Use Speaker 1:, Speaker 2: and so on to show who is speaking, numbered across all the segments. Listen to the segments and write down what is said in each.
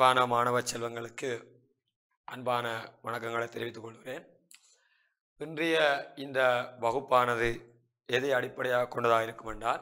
Speaker 1: அன்பான மாணவ செல்வங்களுக்கு அன்பான வணக்கங்களை தெரிவித்துக் கொள்கிறேன் இன்றைய இந்த வகுப்பானது எதை அடிப்படையாக கொண்டதாக இருக்கும் என்றால்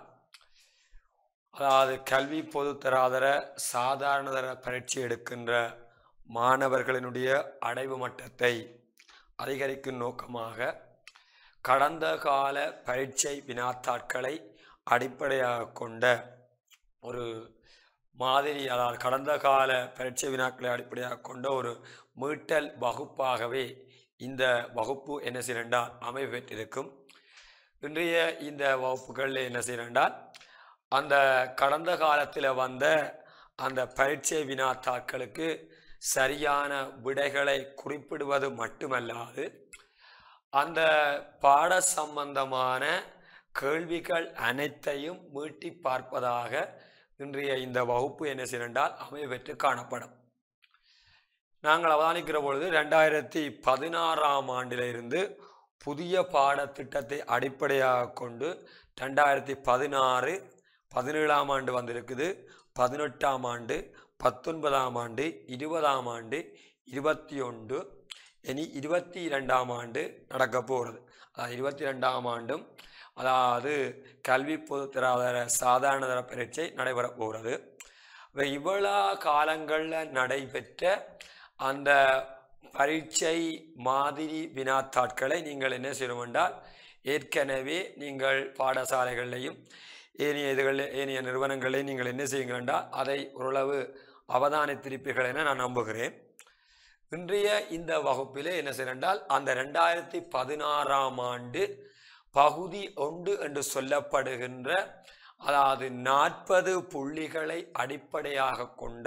Speaker 1: அதாவது கல்வி பொதுத்தராதர சாதாரணதர பரீட்சை எடுக்கின்ற மாணவர்களினுடைய அடைவு மட்டத்தை அதிகரிக்கும் நோக்கமாக கடந்த கால பரீட்சை வினாத்தாட்களை அடிப்படையாக கொண்ட ஒரு மாதிரி அதாவது கடந்த கால பரீட்சை வினாக்களை அடிப்படையாக கொண்ட ஒரு மீட்டல் வகுப்பாகவே இந்த வகுப்பு என்ன செய்யண்டால் அமைவு பெற்றிருக்கும் இன்றைய இந்த வகுப்புகளில் என்ன செய்யண்டால் அந்த கடந்த காலத்தில் வந்த அந்த பரீட்சை வினாத்தாட்களுக்கு சரியான விடைகளை குறிப்பிடுவது மட்டுமல்லாது அந்த பாட சம்பந்தமான கேள்விகள் அனைத்தையும் மீட்டி பார்ப்பதாக இன்றைய இந்த வகுப்பு என்ன செய்யண்டால் அமைவு பெற்று காணப்படும் நாங்கள் அவதானிக்கிற பொழுது ரெண்டாயிரத்தி பதினாறாம் ஆண்டிலிருந்து புதிய பாடத்திட்டத்தை அடிப்படையாக கொண்டு ரெண்டாயிரத்தி பதினாறு பதினேழாம் ஆண்டு வந்திருக்குது பதினெட்டாம் ஆண்டு பத்தொன்பதாம் ஆண்டு இருபதாம் ஆண்டு இருபத்தி ஒன்று இனி இருபத்தி இரண்டாம் ஆண்டு நடக்க போகிறது அதாவது இருபத்தி ரெண்டாம் ஆண்டும் அதாவது கல்வி பொதுத்தராதர சாதாரணதர பரீட்சை நடைபெற போகிறது இவ்வளோ காலங்களில் நடைபெற்ற அந்த பரீட்சை மாதிரி வினாத்தாட்களை நீங்கள் என்ன செய்யணும் என்றால் ஏற்கனவே நீங்கள் பாடசாலைகளிலையும் ஏனைய இதுகளில் ஏனைய நிறுவனங்களையும் நீங்கள் என்ன செய்யுங்கள் என்றால் அதை ஓரளவு அவதானித்திருப்பீர்கள் என நான் நம்புகிறேன் இன்றைய இந்த வகுப்பிலே என்ன செய்யண்டால் அந்த ரெண்டாயிரத்தி பதினாறாம் ஆண்டு பகுதி ஒன்று என்று சொல்லப்படுகின்ற அதாவது நாற்பது புள்ளிகளை அடிப்படையாக கொண்ட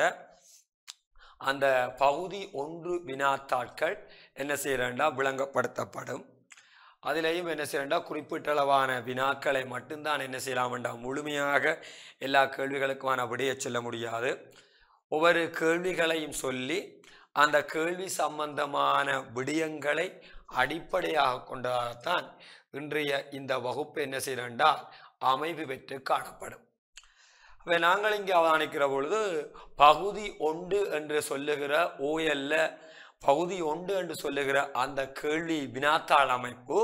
Speaker 1: அந்த பகுதி ஒன்று வினாத்தாட்கள் என்ன செய்யறா விளங்கப்படுத்தப்படும் அதிலையும் என்ன செய்யறா குறிப்பிட்டளவான வினாக்களை மட்டும்தான் என்ன செய்யலாம்டா முழுமையாக எல்லா கேள்விகளுக்குமான விடைய சொல்ல முடியாது ஒவ்வொரு கேள்விகளையும் சொல்லி அந்த கேள்வி சம்பந்தமான விடயங்களை அடிப்படையாக கொண்டதாகத்தான் இன்றைய இந்த வகுப்பு என்ன செய்யறா அமைவு பெற்று காணப்படும் அப்போ நாங்கள் இங்கே அவதானிக்கிற பொழுது பகுதி ஒன்று என்று சொல்லுகிற ஓஎல்ல பகுதி ஒன்று என்று சொல்லுகிற அந்த கேள்வி வினாத்தாள் அமைப்பு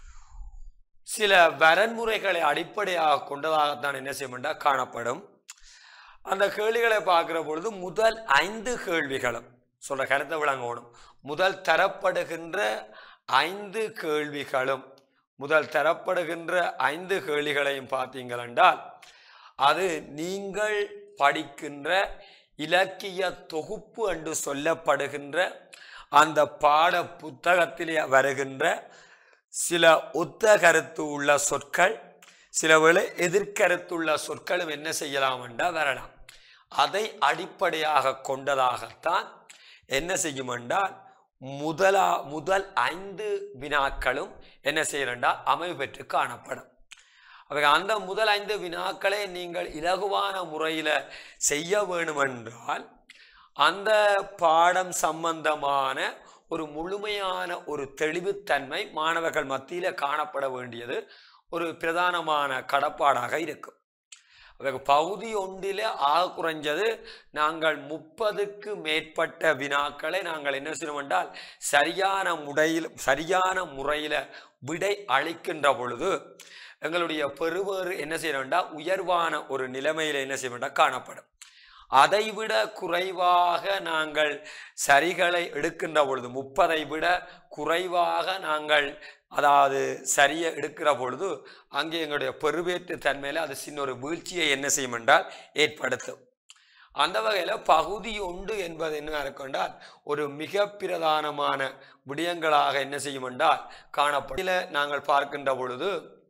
Speaker 1: சில வரன்முறைகளை அடிப்படையாக கொண்டதாகத்தான் என்ன செய்யமெண்டா காணப்படும் அந்த கேள்விகளை பார்க்குற பொழுது முதல் ஐந்து கேள்விகளும் சொல்ற கருத்தை விளங்கணும் முதல் தரப்படுகின்ற ஐந்து கேள்விகளும் முதல் தரப்படுகின்ற ஐந்து கேள்விகளையும் பார்த்தீங்களென்றால் அது நீங்கள் படிக்கின்ற இலக்கிய தொகுப்பு என்று சொல்லப்படுகின்ற அந்த பாட புத்தகத்திலே வருகின்ற சில ஒத்த கருத்து உள்ள சொற்கள் சில வேளை எதிர்கருத்துள்ள சொற்களும் என்ன செய்யலாம் என்றால் வரலாம் அதை அடிப்படையாக கொண்டதாகத்தான் என்ன செய்யும் என்றால் முதலா முதல் ஐந்து வினாக்களும் என்ன செய்யறா அமைவு பெற்று காணப்படும் அவை அந்த முதல் ஐந்து வினாக்களை நீங்கள் இலகுவான முறையில் செய்ய வேணுமென்றால் அந்த பாடம் சம்பந்தமான ஒரு முழுமையான ஒரு தெளிவுத்தன்மை மாணவர்கள் மத்தியில் காணப்பட வேண்டியது ஒரு பிரதானமான கடப்பாடாக இருக்கும் பகுதி ஒன்றில் ஆக குறைஞ்சது நாங்கள் முப்பதுக்கு மேற்பட்ட வினாக்களை நாங்கள் என்ன செய்யணும் என்றால் சரியான முறையில் சரியான முறையில் விடை அளிக்கின்ற பொழுது எங்களுடைய பெருவேறு என்ன செய்யணும்டா உயர்வான ஒரு நிலைமையில் என்ன செய்யணும்டா காணப்படும் அதைவிட குறைவாக நாங்கள் சரிகளை எடுக்கின்ற பொழுது முப்பதை விட குறைவாக நாங்கள் அதாவது சரியை எடுக்கிற பொழுது அங்கே எங்களுடைய பெருவேற்று தன்மையில் அது சின்ன ஒரு வீழ்ச்சியை என்ன செய்யும் என்றால் ஏற்படுத்தும் அந்த வகையில் பகுதி ஒன்று என்பது என்ன இருக்கொண்டால் ஒரு மிக பிரதானமான விடயங்களாக என்ன செய்யும் என்றால் காணப்படும் நாங்கள் பார்க்கின்ற பொழுது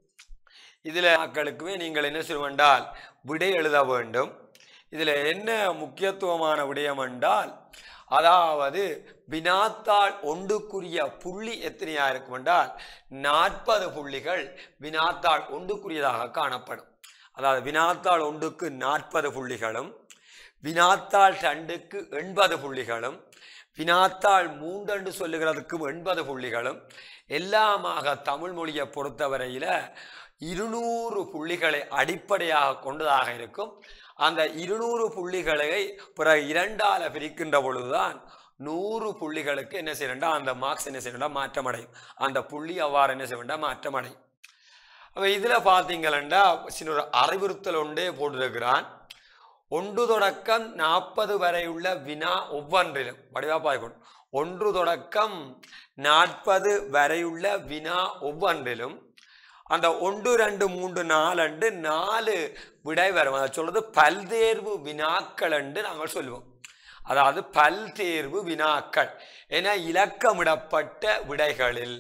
Speaker 1: இதில் மக்களுக்குமே நீங்கள் என்ன செய்வென்றால் விடை எழுத வேண்டும் இதில் என்ன முக்கியத்துவமான விடயம் என்றால் அதாவது வினாத்தாள் ஒன்றுக்குரிய புள்ளி எத்தனையா இருக்கும் என்றால் நாற்பது புள்ளிகள் வினாத்தாள் ஒன்றுக்குரியதாக காணப்படும் அதாவது வினாத்தாள் ஒன்றுக்கு நாற்பது புள்ளிகளும் வினாத்தாள் ரெண்டுக்கு எண்பது புள்ளிகளும் வினாத்தாள் மூன்றென்று சொல்லுகிறதுக்கும் எண்பது புள்ளிகளும் எல்லாமாக தமிழ் மொழியை பொறுத்தவரையில் இருநூறு புள்ளிகளை அடிப்படையாக கொண்டதாக இருக்கும் அந்த இருநூறு புள்ளிகளை பிறகு இரண்டால பிரிக்கின்ற பொழுதுதான் நூறு புள்ளிகளுக்கு என்ன செய்யணும்டா அந்த மார்க்ஸ் என்ன செய்யணும்டா மாற்றமடையும் அந்த புள்ளி அவ்வாறு என்ன செய்யணும்டா மாற்றமடையும் அப்ப இதுல பாத்தீங்கன்னா சின்ன ஒரு அறிவுறுத்தல் ஒன்றே போட்டிருக்கிறான் ஒன்று தொடக்கம் நாற்பது வரையுள்ள வினா ஒவ்வொன்றிலும் வடிவா பார்க்கணும் ஒன்று தொடக்கம் நாற்பது வரையுள்ள வினா ஒவ்வொன்றிலும் அந்த ஒன்று ரெண்டு மூன்று நாலண்டு நாலு விடை வரும் அதை சொல்றது பல்தேர்வு வினாக்கள் என்று நாங்கள் சொல்லுவோம் அதாவது பல்தேர்வு வினாக்கள் என இலக்கமிடப்பட்ட விடைகளில்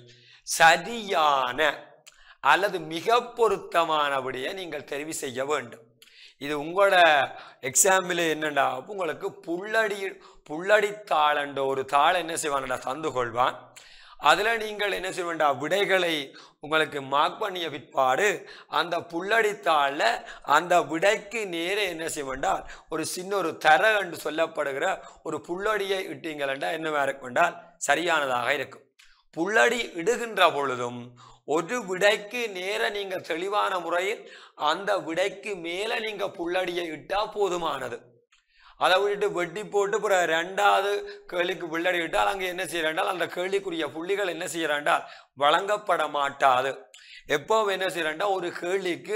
Speaker 1: சரியான அல்லது மிக பொருத்தமான விடையை நீங்கள் தெரிவு செய்ய வேண்டும் இது உங்களோட எக்ஸாம்பிள் என்னண்டா உங்களுக்கு புல்லடி புல்லடித்தாள் என்ற ஒரு தாள் என்ன செய்வான்டா தந்து கொள்வான் அதில் நீங்கள் என்ன செய்ய வேண்டாம் விடைகளை உங்களுக்கு மார்க் பண்ணிய பிற்பாடு அந்த புல்லடித்தாளில் அந்த விடைக்கு நேரே என்ன செய்ய வேண்டாம் ஒரு சின்ன ஒரு தர என்று சொல்லப்படுகிற ஒரு புல்லடியை இட்டீங்களா என்னவா இருக்கும் என்றால் சரியானதாக இருக்கும் புல்லடி இடுகின்ற பொழுதும் ஒரு விடைக்கு நேர நீங்க தெளிவான முறையில் அந்த விடைக்கு மேல நீங்க புல்லடியை இட்டா போதுமானது அதை விட்டுட்டு வெட்டி போட்டு அப்புறம் ரெண்டாவது கேள்விக்கு புள்ளடி விட்டால் அங்கே என்ன செய்யறாண்டால் அந்த கேள்விக்குரிய புள்ளிகள் என்ன செய்யறாண்டால் வழங்கப்பட மாட்டாது எப்போ என்ன செய்யறாண்டா ஒரு கேள்விக்கு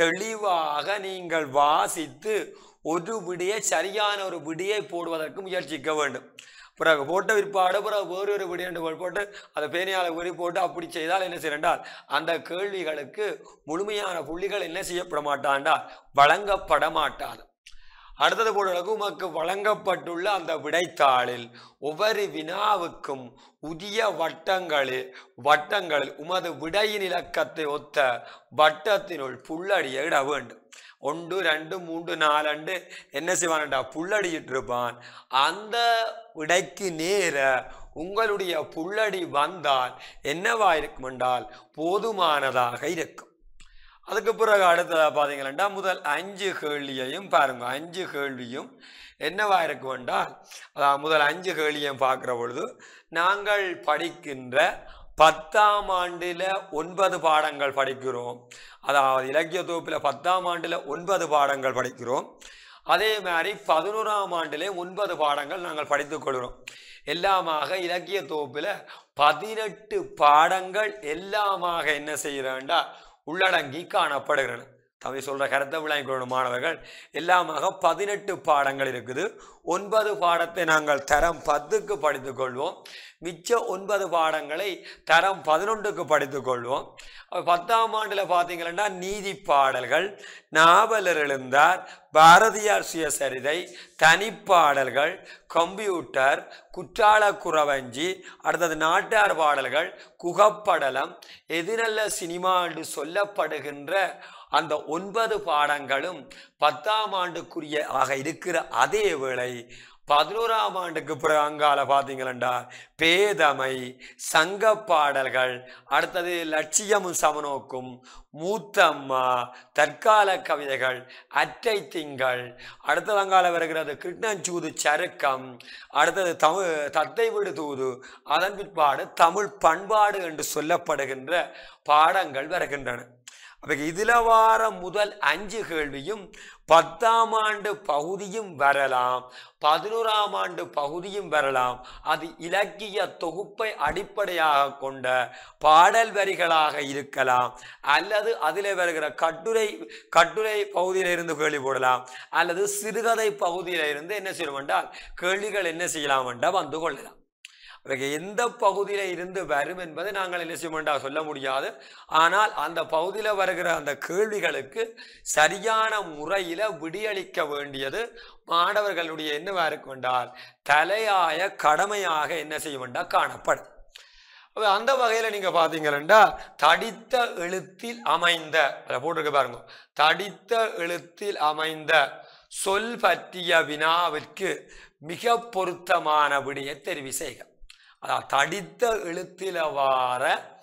Speaker 1: தெளிவாக நீங்கள் வாசித்து ஒரு விடையை சரியான ஒரு விடையை போடுவதற்கு முயற்சிக்க வேண்டும் பிறகு போட்ட விற்பாடு பிறகு வேறு ஒரு விடியண்டு போட்டு அதை பேனியால் உரி போட்டு அப்படி செய்தால் என்ன செய்யறால் அந்த கேள்விகளுக்கு முழுமையான புள்ளிகள் என்ன செய்யப்பட மாட்டாண்டால் வழங்கப்பட மாட்டாது அடுத்தது போடுவதற்கு உமக்கு வழங்கப்பட்டுள்ள அந்த விடைத்தாளில் ஒவ்வொரு வினாவுக்கும் உரிய வட்டங்களில் வட்டங்களில் உமது விடையின் இலக்கத்தை ஒத்த வட்டத்தினுள் புல்லடியை இட வேண்டும் ஒன்று ரெண்டு மூன்று நாலண்டு என்ன செய்வான்டா புல்லடிட்டு இருப்பான் அந்த விடைக்கு நேர உங்களுடைய புல்லடி வந்தால் என்னவா இருக்கும் என்றால் போதுமானதாக இருக்கும் அதுக்கு பிறகு அடுத்ததாக பார்த்தீங்கன்னா முதல் அஞ்சு கேள்வியையும் பாருங்க அஞ்சு கேள்வியும் என்னவா இருக்கும் என்றால் அதாவது முதல் அஞ்சு கேள்வியையும் பார்க்குற பொழுது நாங்கள் படிக்கின்ற பத்தாம் ஆண்டில் ஒன்பது பாடங்கள் படிக்கிறோம் அதாவது இலக்கிய தொகுப்பில் பத்தாம் ஆண்டில் ஒன்பது பாடங்கள் படிக்கிறோம் அதே மாதிரி பதினோராம் ஆண்டிலே ஒன்பது பாடங்கள் நாங்கள் படித்துக் கொள்கிறோம் எல்லாமாக இலக்கிய தொகுப்பில் பதினெட்டு பாடங்கள் எல்லாமாக என்ன செய்கிறேன்டா உள்ளடங்கி காணப்படுகிறன தம்பி சொல்ற கருத்தை விளங்கிக் கொள்ளணும் மாணவர்கள் எல்லாமாக பதினெட்டு பாடங்கள் இருக்குது ஒன்பது பாடத்தை நாங்கள் தரம் பத்துக்கு படித்துக் கொள்வோம் மிச்ச ஒன்பது பாடங்களை தரம் பதினொன்றுக்கு படித்துக் கொள்வோம் அப்ப பத்தாம் ஆண்டுல பார்த்தீங்கன்னா நீதி பாடல்கள் நாவலர் எழுந்தார் பாரதியார் சுயசரிதை தனிப்பாடல்கள் கம்ப்யூட்டர் குற்றால குறவஞ்சி அடுத்தது நாட்டார் பாடல்கள் குகப்படலம் எது நல்ல சினிமா என்று சொல்லப்படுகின்ற அந்த ஒன்பது பாடங்களும் பத்தாம் ஆண்டுக்குரிய ஆக இருக்கிற அதே வேளை பதினோராம் ஆண்டுக்கு பிறகு அங்கால பார்த்தீங்களா பேதமை சங்க பாடல்கள் அடுத்தது லட்சியமும் சமநோக்கும் மூத்தம்மா தற்கால கவிதைகள் அற்றை திங்கள் அடுத்தது அங்கால வருகிறது கிருஷ்ணஞ்சூது சருக்கம் அடுத்தது தமிழ் தத்தை விடு தூது அதன் பிற்பாடு தமிழ் பண்பாடு என்று சொல்லப்படுகின்ற பாடங்கள் வருகின்றன அப்ப இதுல வார முதல் அஞ்சு கேள்வியும் பத்தாம் ஆண்டு பகுதியும் வரலாம் பதினோராம் ஆண்டு பகுதியும் வரலாம் அது இலக்கிய தொகுப்பை அடிப்படையாக கொண்ட பாடல் வரிகளாக இருக்கலாம் அல்லது அதில் வருகிற கட்டுரை கட்டுரை பகுதியில இருந்து கேள்வி போடலாம் அல்லது சிறுகதை பகுதியில இருந்து என்ன செய்யணும் என்றால் கேள்விகள் என்ன செய்யலாம் என்றால் வந்து கொள்ளலாம் அதுக்கு எந்த பகுதியில இருந்து வரும் என்பதை நாங்கள் என்ன செய்ய வேண்டாம் சொல்ல முடியாது ஆனால் அந்த பகுதியில் வருகிற அந்த கேள்விகளுக்கு சரியான முறையில விடியளிக்க வேண்டியது மாணவர்களுடைய என்னவா இருக்கும் என்றால் தலையாய கடமையாக என்ன செய்ய வேண்டாம் காணப்படும் அப்ப அந்த வகையில நீங்க பாத்தீங்கன்னா தடித்த எழுத்தில் அமைந்த அதை போட்டிருக்க பாருங்க தடித்த எழுத்தில் அமைந்த சொல் பற்றிய வினாவிற்கு மிக பொருத்தமான விடியை தெரிவு செய்க அதாவது தடித்த எழுத்தில் வார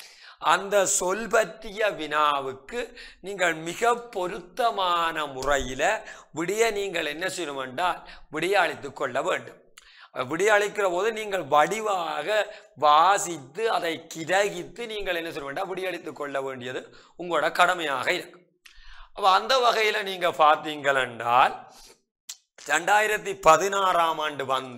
Speaker 1: அந்த சொல் பற்றிய வினாவுக்கு நீங்கள் மிக பொருத்தமான முறையில் விடிய நீங்கள் என்ன செய்யணும் என்றால் விடிய அளித்துக் கொள்ள வேண்டும் விடிய அளிக்கிற போது நீங்கள் வடிவாக வாசித்து அதை கிரகித்து நீங்கள் என்ன சொல்ல வேண்டாம் விடியளித்துக் கொள்ள வேண்டியது உங்களோட கடமையாக இருக்கு அப்போ அந்த வகையில் நீங்கள் பார்த்தீங்கள் என்றால் ரெண்டாயிரத்தி பதினாறாம் ஆண்டு வந்த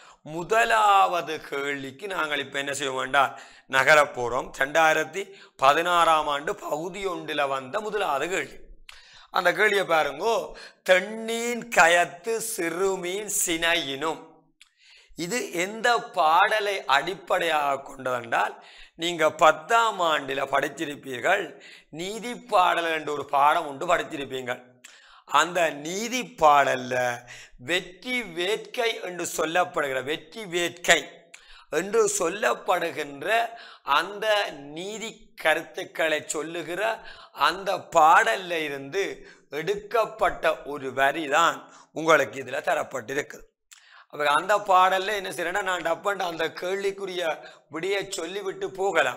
Speaker 1: முதலாவது கேள்விக்கு நாங்கள் இப்போ என்ன செய்ய வேண்டாம் நகரப் போகிறோம் ரெண்டாயிரத்தி பதினாறாம் ஆண்டு பகுதி ஒன்றில் வந்த முதலாவது கேள்வி அந்த கேள்வியை பாருங்கோ தென்னீன் கயத்து சிறுமீன் சினையினும் இது எந்த பாடலை அடிப்படையாக கொண்டதென்றால் நீங்க பத்தாம் ஆண்டில் படிச்சிருப்பீர்கள் நீதி பாடல் என்ற ஒரு பாடம் உண்டு படிச்சிருப்பீங்கள் அந்த நீதி பாடல்ல வெற்றி வேட்கை என்று சொல்லப்படுகிற வெற்றி வேட்கை என்று சொல்லப்படுகின்ற அந்த நீதி கருத்துக்களை சொல்லுகிற அந்த பாடல்ல இருந்து எடுக்கப்பட்ட ஒரு வரி தான் உங்களுக்கு இதுல தரப்பட்டிருக்குது அப்ப அந்த பாடல்ல என்ன செய்யறேன்னா நான் டப்பண்ட அந்த கேள்விக்குரிய விடிய சொல்லிவிட்டு போகலாம்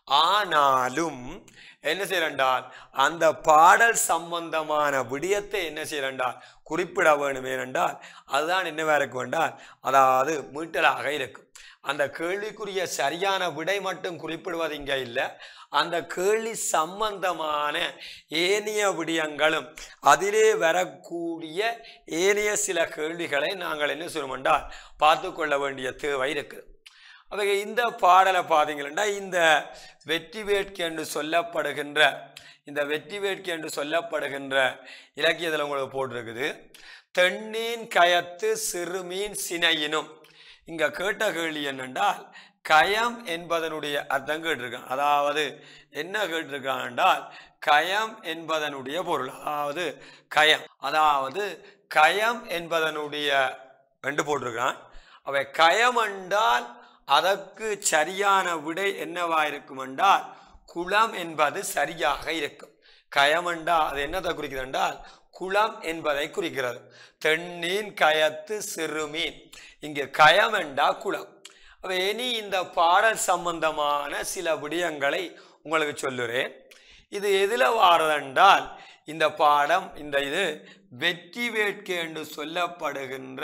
Speaker 1: ஆனாலும் என்ன செய்யறண்டால் அந்த பாடல் சம்பந்தமான விடயத்தை என்ன செய்யறண்டால் குறிப்பிட வேணும் ஏனென்றால் அதுதான் என்னவா இருக்கும் என்றால் அதாவது மீட்டலாக இருக்கும் அந்த கேள்விக்குரிய சரியான விடை மட்டும் குறிப்பிடுவது இங்க இல்லை அந்த கேள்வி சம்பந்தமான ஏனைய விடயங்களும் அதிலே வரக்கூடிய ஏனைய சில கேள்விகளை நாங்கள் என்ன செய்வோம் என்றால் பார்த்து கொள்ள வேண்டிய தேவை இருக்குது அவங்க இந்த பாடலை பார்த்தீங்கன்னா இந்த வெற்றி வேட்கை என்று சொல்லப்படுகின்ற இந்த வெற்றி வேட்கை என்று சொல்லப்படுகின்ற இலக்கியத்தில் உங்களுக்கு போட்டிருக்குது தென்னீன் கயத்து சிறுமீன் சினையினும் இங்க கேட்ட கேள்வி என்னென்றால் கயம் என்பதனுடைய அர்த்தம் கேட்டிருக்கான் அதாவது என்ன கேட்டிருக்கான் என்றால் கயம் என்பதனுடைய பொருள் அதாவது கயம் அதாவது கயம் என்பதனுடைய ரெண்டு போட்டிருக்கான் அவை கயம் என்றால் அதற்கு சரியான விடை என்னவா இருக்கும் என்றால் குளம் என்பது சரியாக இருக்கும் கயம் என்றால் அது என்னத்தை குறிக்கிறது என்றால் குளம் என்பதை குறிக்கிறது தென்னீன் கயத்து சிறுமீன் இங்கு கயம் என்றா குளம் அப்ப இனி இந்த பாடல் சம்பந்தமான சில விடயங்களை உங்களுக்கு சொல்லுறேன் இது எதுல வாரதென்றால் இந்த பாடம் இந்த இது வெற்றி வேட்கை என்று சொல்லப்படுகின்ற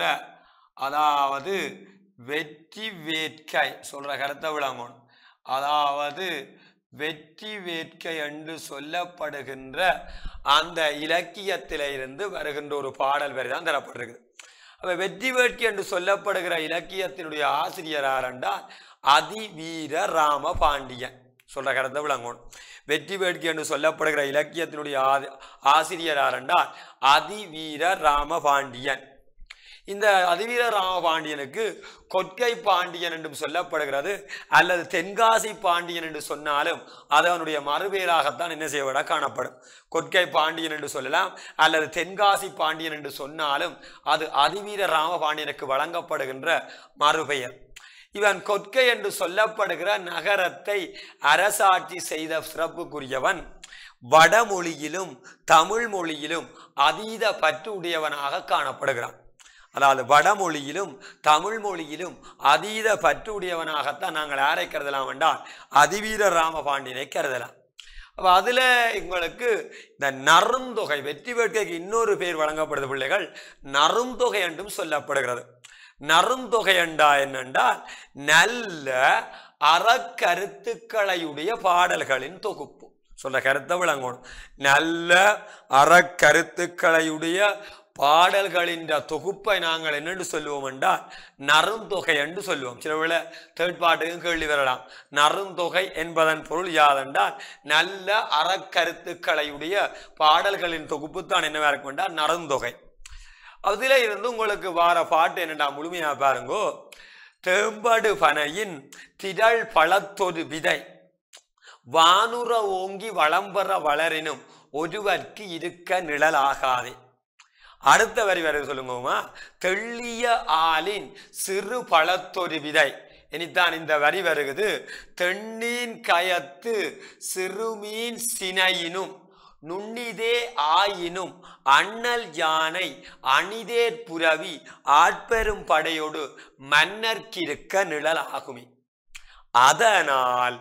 Speaker 1: அதாவது வெற்றி வேட்கை சொல்ற கருத்தை விளங்கணும் அதாவது வெற்றி வேட்கை என்று சொல்லப்படுகின்ற அந்த இலக்கியத்தில இருந்து வருகின்ற ஒரு பாடல் வரி தான் தரப்பட்டிருக்குது அப்ப வெற்றி வேட்கை என்று சொல்லப்படுகிற இலக்கியத்தினுடைய ஆசிரியர் யார் என்றால் அதிவீர ராம பாண்டியன் சொல்ற கருத்தை விளங்கணும் வெற்றி வேட்கை என்று சொல்லப்படுகிற இலக்கியத்தினுடைய ஆதி ஆசிரியர் யார் என்றால் அதிவீர ராம பாண்டியன் இந்த அதிவீர ராமபாண்டியனுக்கு கொற்கை பாண்டியன் என்றும் சொல்லப்படுகிறது அல்லது தென்காசி பாண்டியன் என்று சொன்னாலும் அது அவனுடைய மறுபெயராகத்தான் என்ன செய்வட காணப்படும் கொற்கை பாண்டியன் என்று சொல்லலாம் அல்லது தென்காசி பாண்டியன் என்று சொன்னாலும் அது அதிவீர ராமபாண்டியனுக்கு வழங்கப்படுகின்ற மறுபெயர் இவன் கொற்கை என்று சொல்லப்படுகிற நகரத்தை அரசாட்சி செய்த சிறப்புக்குரியவன் வடமொழியிலும் தமிழ் மொழியிலும் அதீத பற்று உடையவனாக காணப்படுகிறான் அதாவது வடமொழியிலும் தமிழ் மொழியிலும் அதீத பற்று உடையவனாகத்தான் நாங்கள் யாரை கருதலாம் என்றால் அதிவீர ராமபாண்டியனை கருதலாம் அப்ப அதுல உங்களுக்கு இந்த நறுந்தொகை வெற்றி வேட்கைக்கு இன்னொரு பேர் வழங்கப்படுது பிள்ளைகள் நறுந்தொகை என்றும் சொல்லப்படுகிறது நறுந்தொகை என்றா என்னென்றால் நல்ல அறக்கருத்துக்களையுடைய பாடல்களின் தொகுப்பு சொல்ற கருத்தை விளங்கணும் நல்ல அறக்கருத்துக்களையுடைய பாடல்களின் தொகுப்பை நாங்கள் என்னென்று சொல்லுவோம் என்றால் நறுந்தொகை என்று சொல்லுவோம் சில வேளை தேர்ட் பாட்டுக்கும் கேள்வி வரலாம் நறுந்தொகை என்பதன் பொருள் யாதென்றால் நல்ல அறக்கருத்துக்களையுடைய பாடல்களின் தொகுப்பு தான் என்னவா இருக்கும் என்றால் நறுந்தொகை அதுல இருந்து உங்களுக்கு வார பாட்டு என்னடா முழுமையா பாருங்கோ தேம்படு பனையின் திரள் பழத்தொரு விதை வானுற ஓங்கி வளம்பெற வளரினும் ஒருவர்க்கு இருக்க நிழலாகாதே அடுத்த வரி வரை சொல்லுங்கம்மா தெள்ளிய ஆலின் சிறு பழத்தொரு விதை இனித்தான் இந்த வரி வருகுது தென்னீன் கயத்து சிறுமீன் சினையினும் நுண்ணிதே ஆயினும் அண்ணல் யானை அணிதேற் புரவி ஆட்பெரும் படையோடு மன்னர்க்கிருக்க நிழல் ஆகுமே அதனால்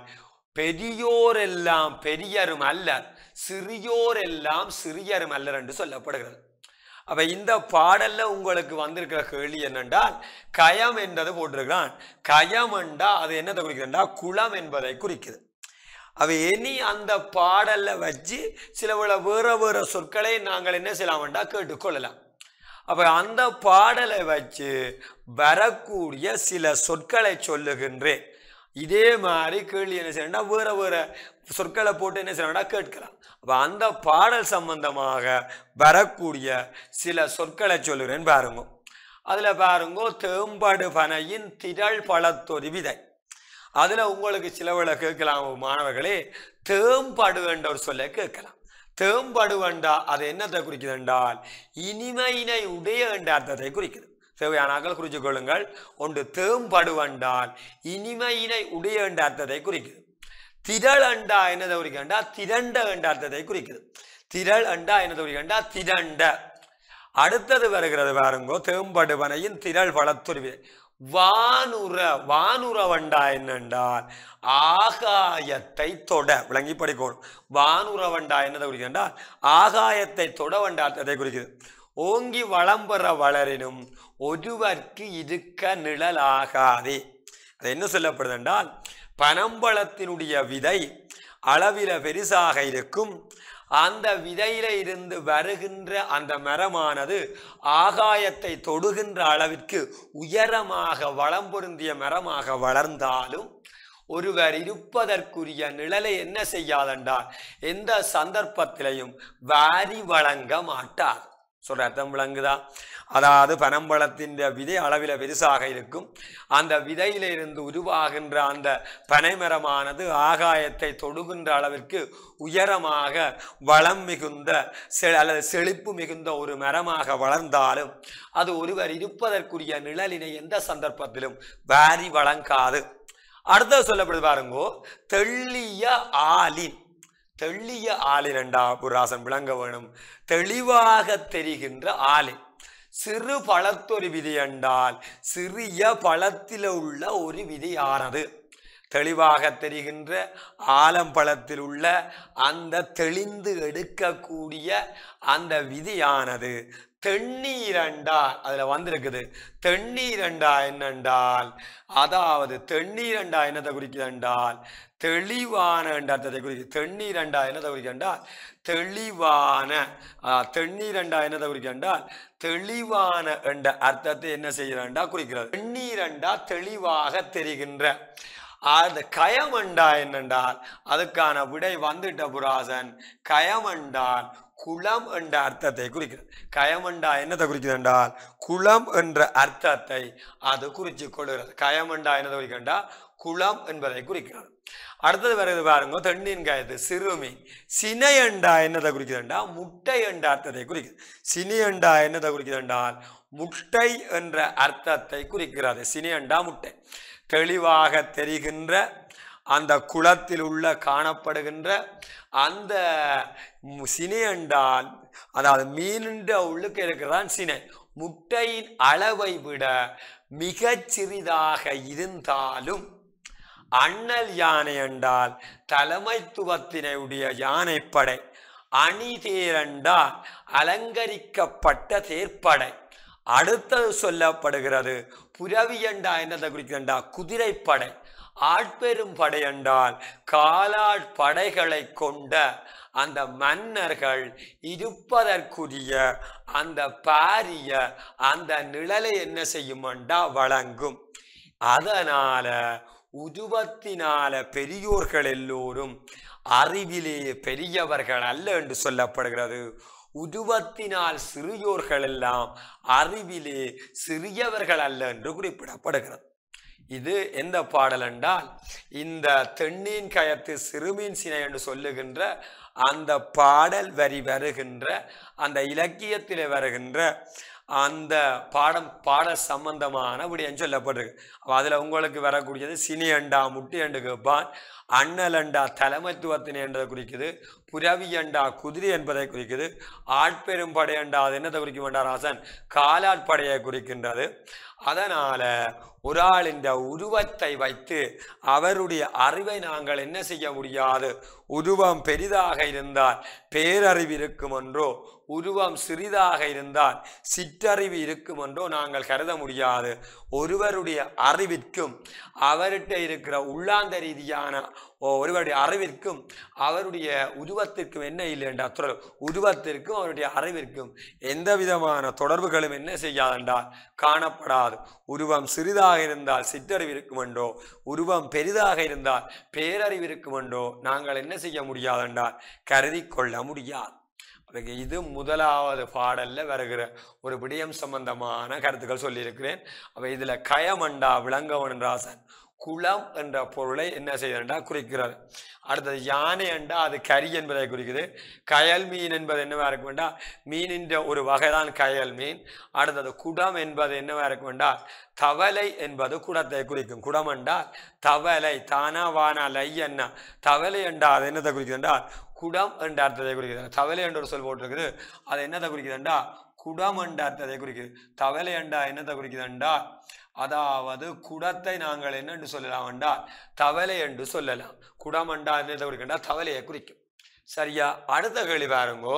Speaker 1: பெரியோரெல்லாம் பெரியரும் அல்லர் சிறியோரெல்லாம் சிறியரும் அல்லர் என்று சொல்லப்படுகிறது அப்ப இந்த பாடல்ல உங்களுக்கு வந்திருக்கிற கேள்வி என்னென்றால் கயம் என்றது போட்டிருக்கிறான் கயம் என்றா அது என்னத்தை குறிக்கிறா குளம் என்பதை குறிக்குது அவ இனி அந்த பாடல்ல வச்சு சில பல வேற வேற சொற்களை நாங்கள் என்ன செய்யலாம்டா கேட்டுக்கொள்ளலாம் அப்ப அந்த பாடலை வச்சு வரக்கூடிய சில சொற்களை சொல்லுகின்றேன் இதே மாதிரி கேள்வி என்ன செய்யணும்னா வேற வேற சொற்களை போட்டு என்ன செய்யணும்னா கேட்கலாம் அப்ப அந்த பாடல் சம்பந்தமாக வரக்கூடிய சில சொற்களை சொல்லுகிறேன் பாருங்க அதுல பாருங்க தேம்பாடு பனையின் திரள் பழத்தொரு விதை அதுல உங்களுக்கு சிலவளை கேட்கலாம் மாணவர்களே தேம்படு என்ற ஒரு சொல்லை கேட்கலாம் தேம்படுவண்டா அது என்னத்தை குறிக்குது என்றால் இனிமையினை உடைய என்ற அர்த்தத்தை குறிக்குது தேவையானாக்கள் குறித்து கொள்ளுங்கள் ஒன்று தேம்படுவண்டால் இனிமையினை உடைய என்ற அர்த்தத்தை குறிக்குது திரள் அண்டா என்னதை குறிக்கண்டா திரண்ட என்ற அர்த்தத்தை குறிக்குது திரள் அண்டா என்னதை குறிக்கண்டா திரண்ட அடுத்தது வருகிறது பாருங்கோ தேம்படுவனையின் திரள் பழத்துருவி வானுர வானுரவண்டா என்னென்றால் ஆகாயத்தை தொட விளங்கி படிக்கணும் வானுரவண்டா என்னதை குறிக்கின்றால் ஆகாயத்தை தொட வண்ட அர்த்தத்தை குறிக்குது ஓங்கி வளம் பெற வளரினும் ஒருவர்க்கு இருக்க நிழலாகாதே அது என்ன சொல்லப்படுது என்றால் பனம்பழத்தினுடைய விதை அளவில பெரிசாக இருக்கும் அந்த விதையில இருந்து வருகின்ற அந்த மரமானது ஆகாயத்தை தொடுகின்ற அளவிற்கு உயரமாக வளம் பொருந்திய மரமாக வளர்ந்தாலும் ஒருவர் இருப்பதற்குரிய நிழலை என்ன செய்யாதென்றால் எந்த சந்தர்ப்பத்திலையும் வாரி வழங்க மாட்டார் சொல்ற அர்த்தம் விளங்குதா அதாவது பனம்பழத்தின் விதை அளவில் பெருசாக இருக்கும் அந்த விதையில இருந்து உருவாகின்ற அந்த பனைமரமானது ஆகாயத்தை தொடுகின்ற அளவிற்கு உயரமாக வளம் மிகுந்த செ- அல்லது செழிப்பு மிகுந்த ஒரு மரமாக வளர்ந்தாலும் அது ஒருவர் இருப்பதற்குரிய நிழலினை எந்த சந்தர்ப்பத்திலும் வாரி வழங்காது அடுத்தது சொல்லப்படுது பாருங்கோ தெள்ளிய ஆலின் தெள்ளிய ஆளின் என்றா புராசன் விளங்க வேணும் தெளிவாக தெரிகின்ற ஆளின் சிறு பழத்தொரு விதி என்றால் சிறிய பழத்தில் உள்ள ஒரு விதியானது தெளிவாக தெரிகின்ற ஆலம்பழத்தில் உள்ள அந்த தெளிந்து எடுக்கக்கூடிய அந்த விதியானது தென்னீரண்டா அதுல வந்திருக்குது தென்னீரண்டா என்னென்றால் அதாவது தென்னீரண்டா என்னத்தை குறிக்குது என்றால் தெளிவான என்ற அர்த்தத்தை குறிக்குது தென்னீரண்டா என்னத்தை குறிக்குது என்றால் தெளிவான ஆ, தென்னீரண்டா என்னத்தை குறிக்குது என்றால் தெளிவான என்ற அர்த்தத்தை என்ன செய்கிறண்டா குறிக்கிறது தென்னீரண்டா தெளிவாக தெரிகின்ற அந்த கயமண்டா என்னென்றால் அதுக்கான விடை வந்துட்ட புராசன் கயமண்டால் குளம் என்ற அர்த்தத்தை குறிக்கிறது கயமண்டா என்னத்தை குறிக்கிறது என்றால் குளம் என்ற அர்த்தத்தை அது குறித்து கொள்கிறது கயமண்டா என்னதை குறிக்கிறா குளம் என்பதை குறிக்கிறது அடுத்தது வருது பாருங்க தென்னின் கயத்து சிறுமி சினையண்டா என்னதை குறிக்கிறதுண்டா முட்டை என்ற அர்த்தத்தை குறிக்குது சினியண்டா என்னதை குறிக்கிறது என்றால் முட்டை என்ற அர்த்தத்தை குறிக்கிறது சினியண்டா முட்டை தெளிவாக தெரிகின்ற அந்த குளத்தில் உள்ள காணப்படுகின்ற அந்த மு- சினை என்றால் அதாவது மீனுண்ட உள்ளுக்கு இருக்கிறதான் சினை முட்டையின் அளவை விட மிகச் சிறிதாக இருந்தாலும் அண்ணல் யானை என்றால் தலைமைத்துவத்தினை உடைய யானைப்படை அணி தேரண்டால் அலங்கரிக்கப்பட்ட தேர்ப்படை அடுத்தது சொல்லப்படுகிறது புரவியண்டா என்னதை குறிக்கிறண்டா குதிரைப்படை ஆட்பெரும் படை என்றால் காலாட் படைகளை கொண்ட அந்த மன்னர்கள் இருப்பதற்குரிய அந்த பாரிய அந்த நிழலை என்ன செய்யுமெண்டா வழங்கும் அதனால உருவத்தினால பெரியோர்கள் எல்லோரும் அறிவிலே பெரியவர்கள் அல்ல என்று சொல்லப்படுகிறது உருவத்தினால் சிறியோர்கள் எல்லாம் அறிவிலே சிறியவர்கள் அல்ல என்று குறிப்பிடப்படுகிறது இது எந்த பாடல் என்றால் இந்த தென்னின் கயத்து சிறுமீன் சினை என்று சொல்லுகின்ற அந்த பாடல் வரி வருகின்ற அந்த இலக்கியத்திலே வருகின்ற அந்த பாடம் பாட சம்பந்தமான விடயம் சொல்லப்பட்டிருக்கு அப்ப அதுல உங்களுக்கு வரக்கூடியது சினி அண்டா முட்டி அண்டு கேட்பான் அண்ணல் அண்டா தலைமைத்துவத்தினை என்றதை குறிக்குது புரவி என்றா குதிரை என்பதை குறிக்குது ஆட்பெரும் படை என்றா அது என்னத்தை குறிக்கும் என்றா ராசன் காலாட்படையை குறிக்கின்றது அதனால ஒரு ஆளின் உருவத்தை வைத்து அவருடைய அறிவை நாங்கள் என்ன செய்ய முடியாது உருவம் பெரிதாக இருந்தால் பேரறிவு இருக்கும் என்றோ உருவம் சிறிதாக இருந்தால் சிற்றறிவு இருக்கும் என்றோ நாங்கள் கருத முடியாது ஒருவருடைய அறிவிற்கும் அவர்கிட்ட இருக்கிற உள்ளாந்த ரீதியான ஓ- ஒருவருடைய அறிவிற்கும் அவருடைய உருவத்திற்கும் என்ன இல்லை என்றால் தொடர் உருவத்திற்கும் அவருடைய அறிவிற்கும் எந்த விதமான தொடர்புகளும் என்ன செய்யாதென்றால் காணப்படாது உருவம் சிறிதாக இருந்தால் சிற்றறிவு இருக்கும் என்றோ உருவம் பெரிதாக இருந்தால் பேரறிவு இருக்கும் என்றோ நாங்கள் என்ன செய்ய முடியாதென்றால் கருதி கொள்ள முடியாது அதுக்கு இது முதலாவது பாடல்ல வருகிற ஒரு விடயம் சம்பந்தமான கருத்துக்கள் சொல்லியிருக்கிறேன் அப்ப இதுல கயமண்டா விளங்கவன் ராசன் குளம் என்ற பொருளை என்ன செய்யறா குறிக்கிறது அடுத்தது யானை என்றா அது கரி என்பதை குறிக்குது கயல் மீன் என்பது என்னவா இருக்க வேண்டாம் மீனின் ஒரு வகைதான் கயல் மீன் அடுத்தது குடம் என்பது என்னவா இருக்க வேண்டாம் தவளை என்பது குடத்தை குறிக்கும் குடம் என்றால் தவளை தானா வானா லை என்ன தவளை என்றா அது என்னத்தை குறிக்குது என்றால் குடம் என்ற அர்த்தத்தை குறிக்குது தவளை என்ற ஒரு சொல் போட்டிருக்குது அது என்னத்தை குறிக்குதுண்டா குடம் என்ற அர்த்தத்தை குறிக்குது தவளை என்றா என்னத்தை குறிக்குதுண்டா அதாவது குடத்தை நாங்கள் என்னென்று சொல்லலாம் என்றால் தவளை என்று சொல்லலாம் குடம் என்றா என்னத்தை குறிக்கின்றா தவளையை குறிக்கும் சரியா அடுத்த கேள்வி பாருங்கோ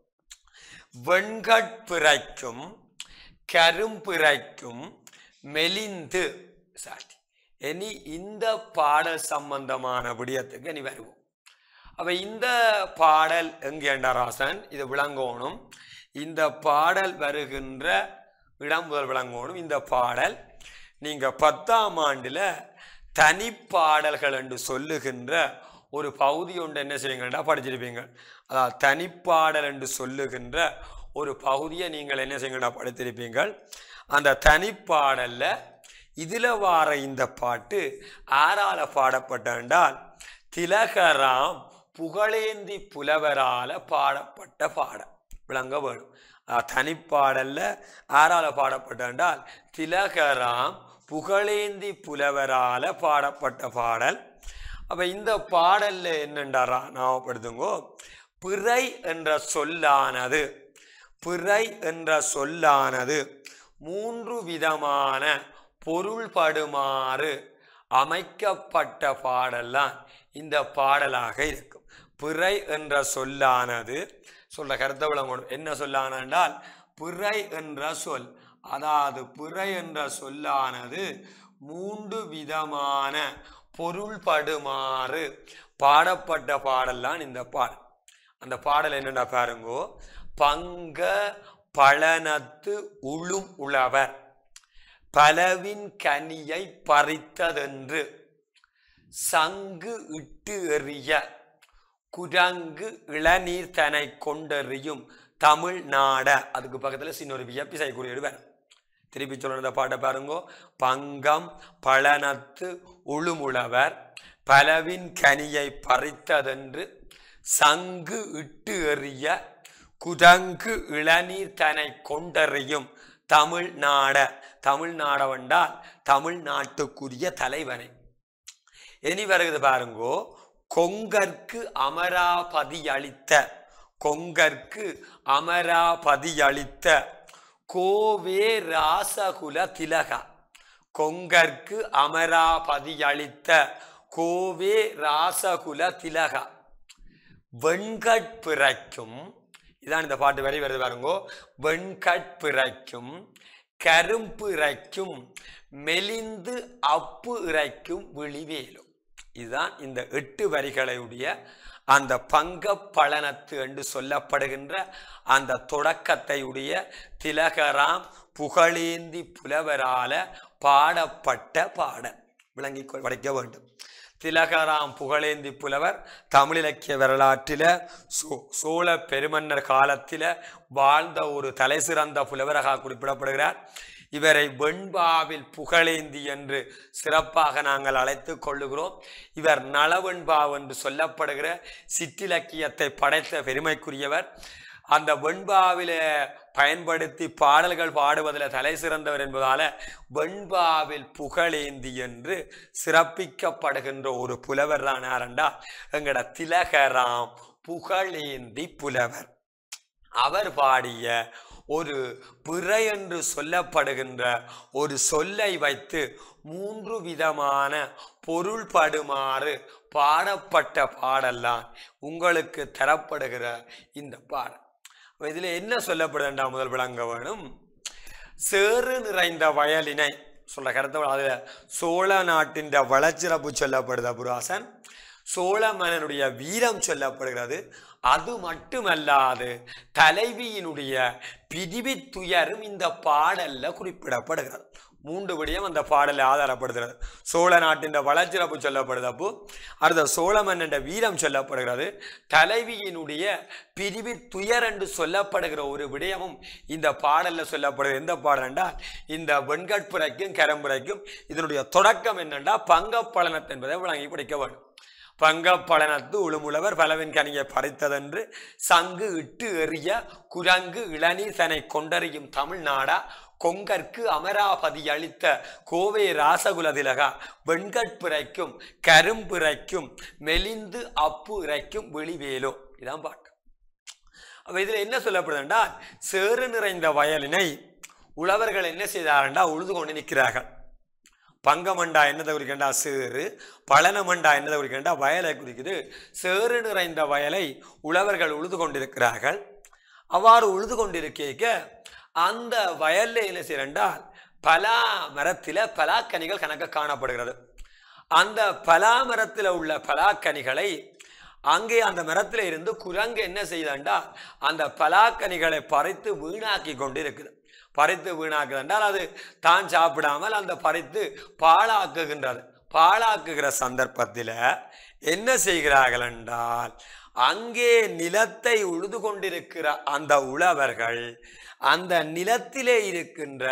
Speaker 1: வெண்கட்பிறைக்கும் கரும்பிறைக்கும் மெலிந்து சாட்டி இனி இந்த பாடல் சம்பந்தமான விடயத்துக்கு இனி வருவோம் அப்ப இந்த பாடல் எங்கேண்டா ராசன் இது விளங்கோணும் இந்த பாடல் வருகின்ற இடம் முதல் விளங்கோணும் இந்த பாடல் நீங்க பத்தாம் ஆண்டுல தனிப்பாடல்கள் என்று சொல்லுகின்ற ஒரு பகுதி ஒன்று என்ன செய்யுங்கடா படிச்சிருப்பீங்க அதாவது தனிப்பாடல் என்று சொல்லுகின்ற ஒரு பகுதியை நீங்கள் என்ன செய்யுங்கடா படித்திருப்பீங்கள் அந்த தனிப்பாடல்ல இதுல வார இந்த பாட்டு ஆறால பாடப்பட்ட என்றால் திலகராம் புகழேந்தி புலவரால பாடப்பட்ட பாடம் விளங்க வேணும் அஹ் தனிப்பாடல்ல ஆறால பாடப்பட்ட என்றால் திலகராம் புகழேந்தி புலவரால பாடப்பட்ட பாடல் அப்ப இந்த பாடல்ல என்னென்றா ஞாபகப்படுத்துங்கோ பிறை என்ற சொல்லானது பிறை என்ற சொல்லானது மூன்று விதமான பொருள்படுமாறு அமைக்கப்பட்ட பாடல்லாம் இந்த பாடலாக இருக்கும் பிறை என்ற சொல்லானது சொல்ற கருத்தை விளங்கணும் என்ன சொல்லான என்றால் பிறை என்ற சொல் அதாவது பிறை என்ற சொல்லானது மூன்று விதமான பொருள்படுமாறு பாடப்பட்ட பாடல்லாம் இந்த பாடல் அந்த பாடல் என்னடா பாருங்கோ பங்க பழனத்து உளும் உழவர் பலவின் கனியை பறித்ததென்று சங்கு இட்டு எறிய குரங்கு இளநீர் தனை கொண்டெறியும் தமிழ் நாட அதுக்கு பக்கத்துல சின்ன ஒரு வியப்பி செய்யக்கூடிய வேணும் திருப்பி சொல்ற பாட்டை பாருங்கோ பங்கம் பழனத்து உளுமுழவர் பலவின் கனியை பறித்ததென்று சங்கு இட்டு எறிய குரங்கு இளநீர் தனை கொண்டறியும் தமிழ் நாட தமிழ்நாடவென்றால் தமிழ்நாட்டுக்குரிய தலைவனை இனி வருகிறது பாருங்கோ கொங்கற்கு அமராபதி அளித்த கொங்கற்கு அமராபதி அளித்த கோவே ராசகுல திலகா கொங்கற்கு அமராபதி அளித்த கோவே ராசகுல திலகா வெண்கட்பிறைக்கும் இதான் இந்த பாட்டு வரி வருது பாருங்கோ வெண்கட்பிறைக்கும் கரும்பு இறைக்கும் மெலிந்து அப்பு இறைக்கும் விழிவேலும் இதுதான் இந்த எட்டு வரிகளுடைய அந்த பங்க பழனத்து என்று சொல்லப்படுகின்ற அந்த தொடக்கத்தை உடைய திலகராம் புகழேந்தி புலவரால பாடப்பட்ட பாடல் விளங்கி கொள்- படிக்க வேண்டும் திலகராம் புகழேந்தி புலவர் தமிழிலக்கிய வரலாற்றில சோ சோழ பெருமன்னர் காலத்தில வாழ்ந்த ஒரு தலைசிறந்த புலவராக குறிப்பிடப்படுகிறார் இவரை வெண்பாவில் புகழேந்தி என்று சிறப்பாக நாங்கள் அழைத்து கொள்ளுகிறோம் இவர் நலவெண்பா என்று சொல்லப்படுகிற சிற்றிலக்கியத்தை படைத்த பெருமைக்குரியவர் அந்த வெண்பாவில பயன்படுத்தி பாடல்கள் பாடுவதில் தலை சிறந்தவர் என்பதால வெண்பாவில் புகழேந்தி என்று சிறப்பிக்கப்படுகின்ற ஒரு புலவர் தான் யாரண்டா எங்கட திலகராம் புகழேந்தி புலவர் அவர் பாடிய ஒரு பிறை என்று சொல்லப்படுகின்ற ஒரு சொல்லை வைத்து மூன்று விதமான பொருள்படுமாறு பாடப்பட்ட பாடல்லாம் உங்களுக்கு தரப்படுகிற இந்த பாடல் அப்ப இதுல என்ன சொல்லப்படுதுன்றா முதல் விளங்க வேணும் சேறு நிறைந்த வயலினை சொல்ல கருத்து அதுல சோழ நாட்டின் வளச்சிறப்பு சொல்லப்படுது புராசன் சோழ மன்னனுடைய வீரம் சொல்லப்படுகிறது அது மட்டுமல்லாது தலைவியினுடைய பிரிவி துயரும் இந்த பாடல்ல குறிப்பிடப்படுகிறது மூன்று விடயம் அந்த பாடலில் ஆதாரப்படுகிறது சோழ நாட்டின் வளச்சிறப்பு சொல்லப்படுது அப்போ அடுத்த சோழ மன்னன் வீரம் சொல்லப்படுகிறது தலைவியினுடைய பிரிவி துயர் என்று சொல்லப்படுகிற ஒரு விடயமும் இந்த பாடல்ல சொல்லப்படுகிறது எந்த பாடல் என்றால் இந்த வெண்கட்புரைக்கும் கரம்புரைக்கும் இதனுடைய தொடக்கம் என்னென்றா பங்கப்பலனத் என்பதை வழங்கி படிக்க வேண்டும் பங்கப்பலனத்து உளுமுழவர் பலவின் கனியை பறித்ததென்று சங்கு இட்டு எறிய குரங்கு இளநீர் தனை கொண்டறியும் தமிழ்நாடா கொங்கற்கு அமராபதி அளித்த கோவை ராசகுல திலகா வெண்கட்பிறைக்கும் கரும்பிறைக்கும் மெலிந்து அப்பு இறைக்கும் வெளிவேலோ இதான் பாட்டு அப்ப இதுல என்ன சொல்லப்படுதுண்டா சேறு நிறைந்த வயலினை உழவர்கள் என்ன செய்தாரண்டா உழுது கொண்டு நிற்கிறார்கள் பங்கமண்டா என்னதை குறிக்கின்றா சேறு பழனமண்டா என்னதை குறிக்கின்றா வயலை குறிக்குது சேறு நிறைந்த வயலை உழவர்கள் உழுது கொண்டிருக்கிறார்கள் அவ்வாறு உழுது கொண்டிருக்க அந்த வயல்ல என்ன செய்யறென்றால் பலா மரத்தில பலாக்கனிகள் கணக்க காணப்படுகிறது அந்த பலா மரத்தில் உள்ள பலாக்கனிகளை அங்கே அந்த மரத்தில் இருந்து குரங்கு என்ன செய்தண்டா அந்த பலாக்கனிகளை பறித்து வீணாக்கி கொண்டு இருக்குது பறித்து வீணாக்குது என்றால் அது தான் சாப்பிடாமல் அந்த பறித்து பாழாக்குகின்றது பாழாக்குகிற சந்தர்ப்பத்தில் என்ன செய்கிறார்கள் என்றால் அங்கே நிலத்தை உழுது கொண்டிருக்கிற அந்த உழவர்கள் அந்த நிலத்திலே இருக்கின்ற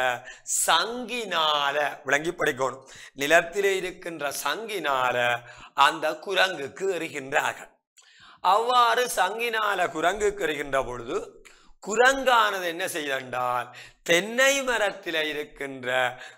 Speaker 1: சங்கினால விளங்கி படிக்கணும் நிலத்திலே இருக்கின்ற சங்கினால அந்த குரங்குக்கு எறிகின்றார்கள் அவ்வாறு சங்கினால குரங்குக்கு எறிகின்ற பொழுது குரங்கானது என்ன செய்தென்றால் தென்னை மரத்தில் இருக்கின்ற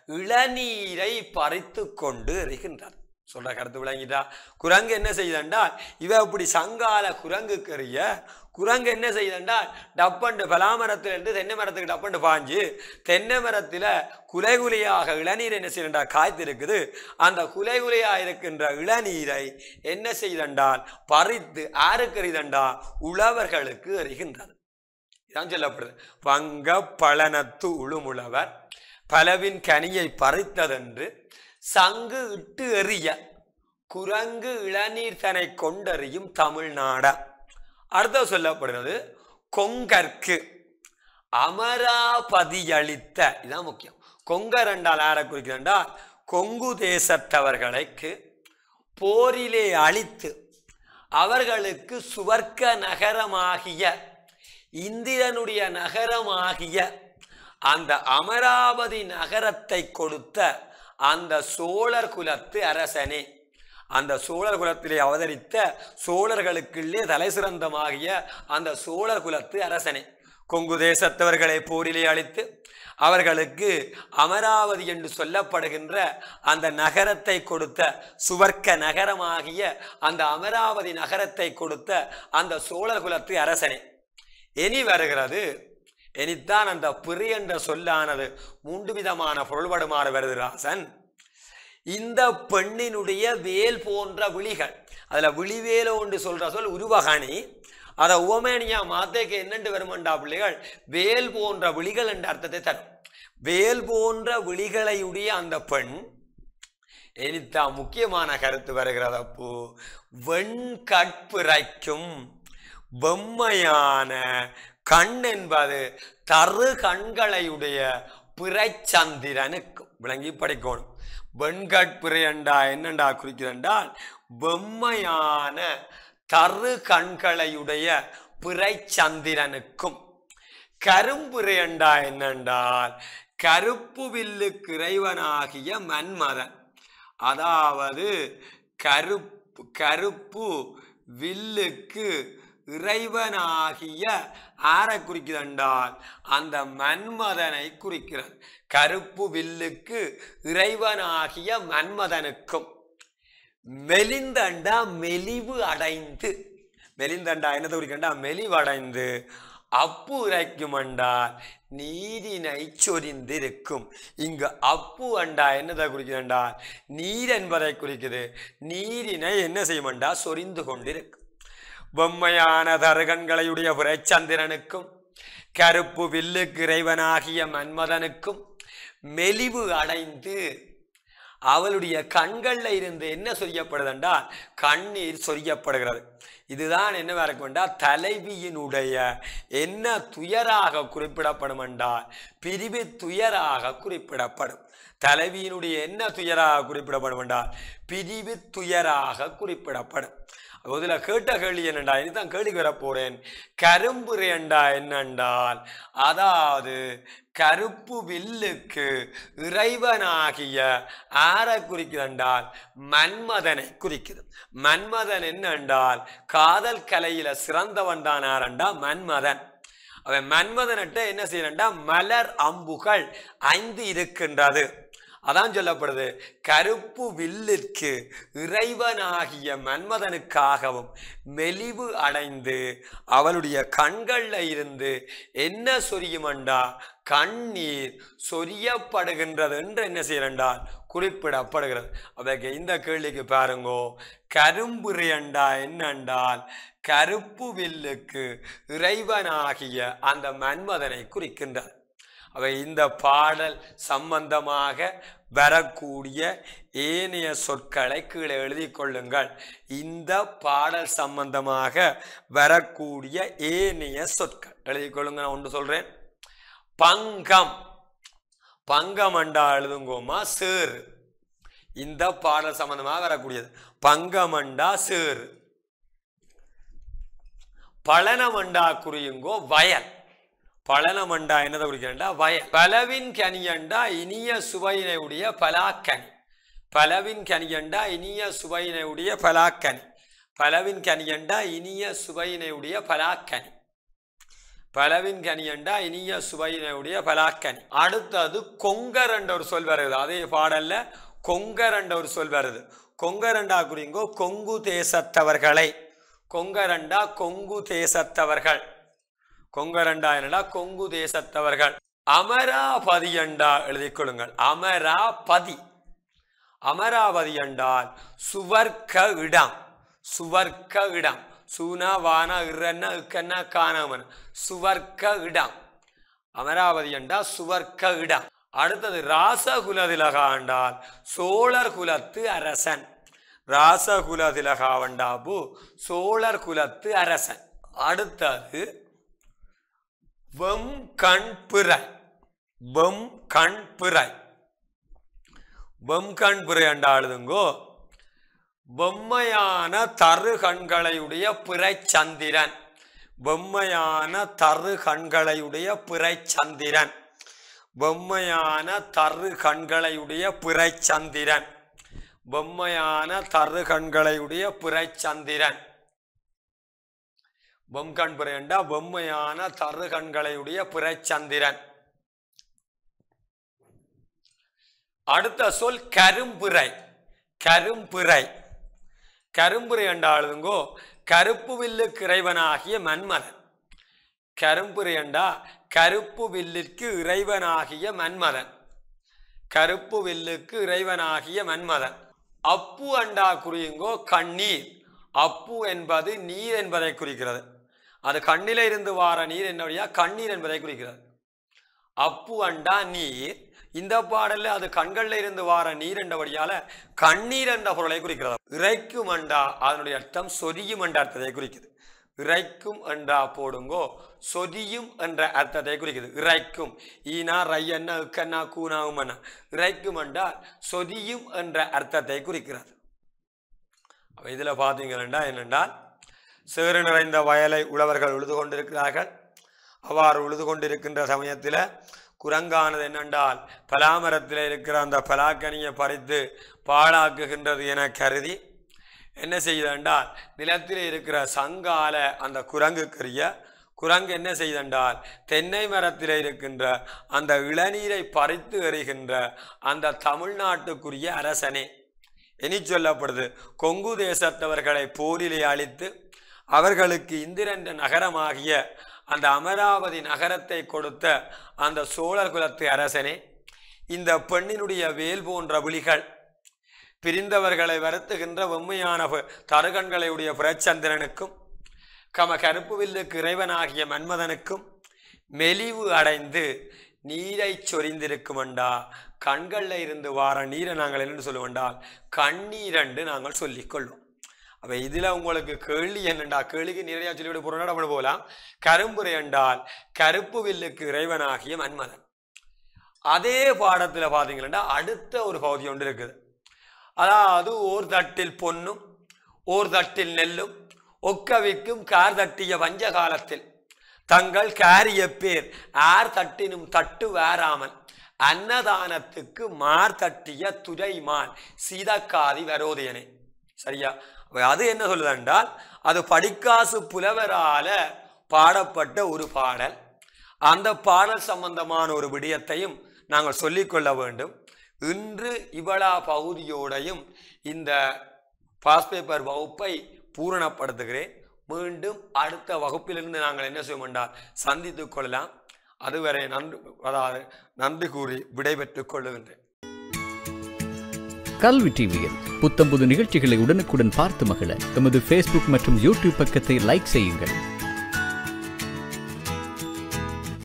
Speaker 1: இளநீரை பறித்து கொண்டு எறிகின்றது சொல்ற கருத்து விளங்கிட்டா குரங்கு என்ன செய்தென்றால் இவ இப்படி சங்கால குரங்கு கறிய குரங்கு என்ன செய்தென்றால் டப்பண்டு பலாமரத்தில் இருந்து தென்னை மரத்துக்கு டப்பண்டு பாஞ்சு தென்னை மரத்தில் குலை குலையாக இளநீர் என்ன செய்யண்டா காய்த்திருக்குது அந்த குலை குலையா இருக்கின்ற இளநீரை என்ன செய்தென்றால் பறித்து ஆறுக்கறிதண்டா உழவர்களுக்கு அறிகின்றது இதான் சொல்லப்படுது பங்க பழனத்து உழுமுழவர் பலவின் கனியை பறித்ததென்று சங்கு இட்டு எறிய குரங்கு இளநீர் தனை கொண்டறியும் தமிழ்நாடா அடுத்த சொல்லப்படுகிறது கொங்கற்கு அமராபதி அளித்த இதான் முக்கியம் கொங்கர் என்றால் யாரை குறிக்கிறா கொங்கு தேசத்தவர்களுக்கு போரிலே அழித்து அவர்களுக்கு சுவர்க்க நகரமாகிய இந்திரனுடைய நகரமாகிய அந்த அமராவதி நகரத்தை கொடுத்த அந்த சோழர் குலத்து அரசனே அந்த சோழர் குலத்திலே அவதரித்த சோழர்களுக்குள்ளே தலை சிறந்தமாகிய அந்த சோழர் குலத்து அரசனே கொங்கு தேசத்தவர்களை போரிலே அழித்து அவர்களுக்கு அமராவதி என்று சொல்லப்படுகின்ற அந்த நகரத்தை கொடுத்த சுவர்க்க நகரமாகிய அந்த அமராவதி நகரத்தை கொடுத்த அந்த சோழர் குலத்து அரசனே இனி வருகிறது இனித்தான் அந்த பிரி என்ற சொல்லானது மூன்று விதமான பொருள்படுமாறு வருது ராசன் இந்த பெண்ணினுடைய வேல் போன்ற விழிகள் அதுல விழிவேலோ என்று சொல்ற சொல் உருவகணி அதை உவமேனியா மாத்தேக்கு என்னென்று வருமண்டா பிள்ளைகள் வேல் போன்ற விழிகள் என்ற அர்த்தத்தை தரும் வேல் போன்ற விழிகளையுடைய அந்த பெண் இனித்தா முக்கியமான கருத்து வருகிறது அப்போ வெண்கட்பிறைக்கும் வெம்மையான கண் என்பது தரு கண்களையுடைய பிறைச்சந்திரனுக்கும் விளங்கி படிக்கணும் வெண்கட்பிறை என்றா என்னண்டா குறிக்கிறென்றால் வெம்மையான தரு கண்களையுடைய பிறைச்சந்திரனுக்கும் கரும்பிறை என்றா என்னென்றால் கருப்பு வில்லுக்கு இறைவனாகிய மன்மதன் அதாவது கருப்பு கருப்பு வில்லுக்கு இறைவனாகிய ஆரை குறிக்கிறண்டால் அந்த மன்மதனை குறிக்கிறது கருப்பு வில்லுக்கு இறைவனாகிய மன்மதனுக்கும் மெலிந்தண்டா மெலிவு அடைந்து மெலிந்தண்டா என்னது குறிக்கண்டா மெலிவடைந்து அப்பு இறைக்கும் அண்டால் நீரினை சொரிந்திருக்கும் இங்கு அப்பு அண்டா என்னதை குறிக்குதுண்டால் நீர் என்பதை குறிக்குது நீரினை என்ன செய்யுமண்டா சொரிந்து கொண்டிருக்கும் பொம்மையான தருகன்களையுடைய புரைச்சந்திரனுக்கும் கருப்பு வில்லுக்கு இறைவனாகிய மன்மதனுக்கும் மெலிவு அடைந்து அவளுடைய கண்கள்ல இருந்து என்ன சொரியப்படுதுண்டா கண்ணீர் சொரியப்படுகிறது இதுதான் என்னவா இருக்கும்டா தலைவியினுடைய என்ன துயராக குறிப்பிடப்படும் என்றால் பிரிவு துயராக குறிப்பிடப்படும் தலைவியினுடைய என்ன துயராக குறிப்பிடப்படும் என்றால் பிரிவு துயராக குறிப்பிடப்படும் அதில் கேட்ட கேள்வி என்னண்டா இதுதான் கேள்வி வர போறேன் கரும்பு ரேண்டா என்னென்றால் அதாவது கருப்பு வில்லுக்கு இறைவனாகிய ஆரை குறிக்கிறண்டால் மன்மதனை குறிக்குது மன்மதன் என்னென்றால் காதல் கலையில சிறந்தவன் தான் ஆரண்டா மன்மதன் அவன் மன்மதன்கிட்ட என்ன செய்யறா மலர் அம்புகள் ஐந்து இருக்கின்றது அதான் சொல்லப்படுது கருப்பு வில்லிற்கு இறைவனாகிய மன்மதனுக்காகவும் மெலிவு அடைந்து அவளுடைய கண்கள்ல இருந்து என்ன சொரியுமண்டா கண்ணீர் சொரியப்படுகின்றது என்று என்ன செய்யறண்டால் குறிப்பிடப்படுகிறது அதற்கு இந்த கேள்விக்கு பாருங்கோ கரும்புரியண்டா என்னென்றால் கருப்பு வில்லுக்கு இறைவனாகிய அந்த மன்மதனை குறிக்கின்றார் அவை இந்த பாடல் சம்பந்தமாக வரக்கூடிய ஏனைய சொற்களை கீழே எழுதி கொள்ளுங்கள் இந்த பாடல் சம்பந்தமாக வரக்கூடிய ஏனைய சொற்கள் எழுதி கொள்ளுங்க நான் ஒன்று சொல்றேன் பங்கம் பங்கம் அண்டா எழுதுங்கோமா சேரு இந்த பாடல் சம்பந்தமாக வரக்கூடியது பங்கமண்டா சேரு பழனமண்டா குறியுங்கோ வயல் பழனமண்டா என்னதை குறிக்கிறண்டா வயல் பலவின் கனியண்டா இனிய சுவையினை உடைய பலாக்கனி பலவின் கனியண்டா இனிய சுவையினை உடைய பலாக்கனி பலவின் கனியண்டா இனிய சுவையினை உடைய பலாக்கனி பலவின் கனியண்டா இனிய சுவையினை உடைய பலாக்கனி அடுத்தது கொங்கர் என்ற ஒரு சொல் வருது அதே பாடல்ல கொங்கர் என்ற ஒரு சொல் வருது கொங்கரண்டா குறிங்கோ கொங்கு தேசத்தவர்களை கொங்கரண்டா கொங்கு தேசத்தவர்கள் கொங்கரண்டா என்னடா கொங்கு தேசத்தவர்கள் அமராபதி என்றா எழுதிக் கொள்ளுங்கள் அமராபதி அமராவதி என்றால் சுவர்க்க இடம் சுவர்க்க இடம் சூனா வானா இறன்னா இக்கன்னா காணாமன் சுவர்க்க இடம் அமராவதி என்றால் சுவர்க்க இடம் அடுத்தது ராசகுல திலகா என்றால் சோழர் குலத்து அரசன் ராசகுல திலகா வண்டாபு சோழர் குலத்து அரசன் அடுத்தது வெம் கண் பிறை வெம் கண் பிறை வெம் கண் பிறை என்றாளுதுங்கோ பொம்மையான தரு கண்களையுடைய பிறை சந்திரன் பொம்மையான தரு கண்களையுடைய பிறை சந்திரன் பொம்மையான தரு கண்களையுடைய பிறை சந்திரன் பொம்மையான தரு கண்களையுடைய பிறை சந்திரன் பொம்கண் பிறையண்டா பொம்மையான தரு கண்களையுடைய பிறைச்சந்திரன் அடுத்த சொல் கரும்பிறை கரும்பிறை கரும்பிறை என்றாளுங்கோ கருப்பு வில்லுக்கு இறைவனாகிய மன்மதன் கரும்பிறை என்றா கருப்பு வில்லிற்கு இறைவனாகிய மன்மதன் கருப்பு வில்லுக்கு இறைவனாகிய மன்மதன் அப்பு அண்டா குறியுங்கோ கண்ணீர் அப்பு என்பது நீர் என்பதை குறிக்கிறது அது கண்ணில இருந்து வார நீர் என்னுடைய கண்ணீர் என்பதை குறிக்கிறது அப்பு அண்டா நீர் இந்த பாடல்ல அது கண்கள்ல இருந்து வார நீர் என்றபடியால கண்ணீர் என்ற பொருளை குறிக்கிறது இறைக்கும் அண்டா அதனுடைய அர்த்தம் சொரியும் என்ற அர்த்தத்தை குறிக்குது இறைக்கும் என்றா போடுங்கோ சொரியும் என்ற அர்த்தத்தை குறிக்குது இறைக்கும் ஈனா ரையன்னா இக்கன்னா கூனாவும் இறைக்கும் என்றால் சொரியும் என்ற அர்த்தத்தை குறிக்கிறது அப்ப இதுல பார்த்தீங்கன்னா என்னென்றால் சேறு நிறைந்த வயலை உழவர்கள் உழுது கொண்டிருக்கிறார்கள் அவ்வாறு உழுது கொண்டிருக்கின்ற சமயத்தில் குரங்கானது என்னென்றால் பலாமரத்தில் இருக்கிற அந்த பலாக்கனியை பறித்து பாழாக்குகின்றது என கருதி என்ன செய்தென்றால் நிலத்தில் இருக்கிற சங்கால அந்த குரங்குக்கரிய குரங்கு என்ன செய்தென்றால் தென்னை மரத்தில் இருக்கின்ற அந்த இளநீரை பறித்து எறிகின்ற அந்த தமிழ்நாட்டுக்குரிய அரசனே இனி சொல்லப்படுது கொங்கு தேசத்தவர்களை போரிலே அழித்து அவர்களுக்கு இந்திரன் நகரமாகிய அந்த அமராவதி நகரத்தை கொடுத்த அந்த சோழர் குலத்து அரசனே இந்த பெண்ணினுடைய வேல் போன்ற விழிகள் பிரிந்தவர்களை வருத்துகின்ற வெம்மையான பு- தருகண்களையுடைய புரச்சந்திரனுக்கும் கம கருப்பு வில்லுக்கு இறைவனாகிய மன்மதனுக்கும் மெலிவு அடைந்து நீரை சொரிந்திருக்குமண்டா கண்களில் இருந்து வார நீரை நாங்கள் என்னென்னு சொல்லுவோண்டால் கண்ணீரண்டு நாங்கள் சொல்லிக்கொள்வோம் அப்ப இதுல உங்களுக்கு கேள்வி என்னண்டா கேள்விக்கு நேரடியாக சொல்லிவிட்டு போறோம் நம்ம போகலாம் கரும்புரை என்றால் கருப்பு வில்லுக்கு இறைவனாகிய மன்மதன் அதே பாடத்துல பாத்தீங்கன்னா அடுத்த ஒரு பகுதி ஒன்று இருக்குது அதாவது ஓர் தட்டில் பொன்னும் ஓர் தட்டில் நெல்லும் ஒக்கவிக்கும் கார் தட்டிய வஞ்ச காலத்தில் தங்கள் காரிய பேர் ஆர் தட்டினும் தட்டு வேறாமல் அன்னதானத்துக்கு மார் தட்டிய துரைமான் சீதக்காதி வரோதயனே சரியா அப்ப அது என்ன சொல்லுது என்றால் அது படிக்காசு புலவரால பாடப்பட்ட ஒரு பாடல் அந்த பாடல் சம்பந்தமான ஒரு விடயத்தையும் நாங்கள் சொல்லிக்கொள்ள வேண்டும் இன்று இவளா பகுதியோடையும் இந்த பாஸ் பேப்பர் வகுப்பை பூரணப்படுத்துகிறேன் மீண்டும் அடுத்த வகுப்பிலிருந்து நாங்கள் என்ன செய்வோம் என்றால் சந்தித்துக் கொள்ளலாம் அதுவரை நன்றி அதாவது நன்றி கூறி விடைபெற்றுக் கொள்ளுகின்றேன்
Speaker 2: கல்வி டிவியில் புத்தம்புது நிகழ்ச்சிகளை உடனுக்குடன் பார்த்து மகிழ எமது ஃபேஸ்புக் மற்றும் யூடியூப் பக்கத்தை லைக் செய்யுங்கள்